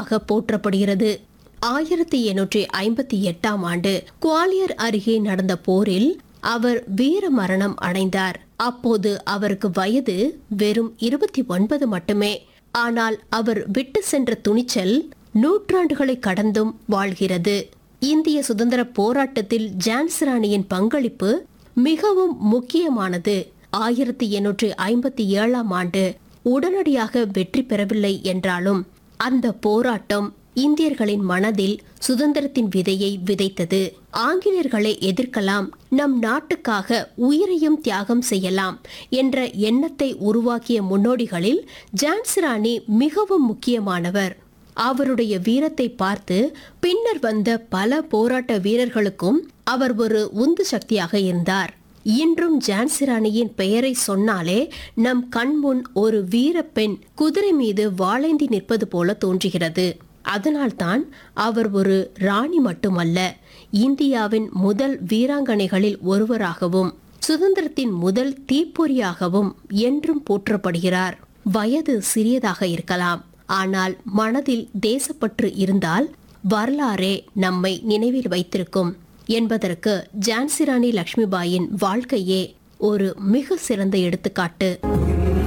வீரமாக போற்றப்படுகிறது ஆயிரத்தி எண்ணூற்றி ஐம்பத்தி எட்டாம் ஆண்டு குவாலியர் அருகே நடந்த போரில் அவர் வீர மரணம் அடைந்தார் அப்போது அவருக்கு வயது வெறும் இருபத்தி ஒன்பது மட்டுமே ஆனால் அவர் விட்டு சென்ற துணிச்சல் நூற்றாண்டுகளை கடந்தும் வாழ்கிறது இந்திய சுதந்திர போராட்டத்தில் ஜான்சிராணியின் பங்களிப்பு மிகவும் முக்கியமானது ஆயிரத்தி எண்ணூற்றி ஐம்பத்தி ஏழாம் ஆண்டு உடனடியாக வெற்றி பெறவில்லை என்றாலும் அந்த போராட்டம் இந்தியர்களின் மனதில் சுதந்திரத்தின் விதையை விதைத்தது ஆங்கிலேயர்களை எதிர்க்கலாம் நம் நாட்டுக்காக உயிரையும் தியாகம் செய்யலாம் என்ற எண்ணத்தை உருவாக்கிய முன்னோடிகளில் ஜான்சிராணி மிகவும் முக்கியமானவர் அவருடைய வீரத்தை பார்த்து பின்னர் வந்த பல போராட்ட வீரர்களுக்கும் அவர் ஒரு உந்து சக்தியாக இருந்தார் இன்றும் ஜான்சிராணியின் பெயரை சொன்னாலே நம் கண்முன் ஒரு வீரப்பெண் குதிரை மீது வாளைந்தி நிற்பது போல தோன்றுகிறது அதனால்தான் அவர் ஒரு ராணி மட்டுமல்ல இந்தியாவின் முதல் வீராங்கனைகளில் ஒருவராகவும் சுதந்திரத்தின் முதல் தீப்பொறியாகவும் என்றும் போற்றப்படுகிறார் வயது சிறியதாக இருக்கலாம் ஆனால் மனதில் தேசப்பற்று இருந்தால் வரலாறே நம்மை நினைவில் வைத்திருக்கும் என்பதற்கு ஜான்சிராணி லக்ஷ்மிபாயின் வாழ்க்கையே ஒரு மிக சிறந்த எடுத்துக்காட்டு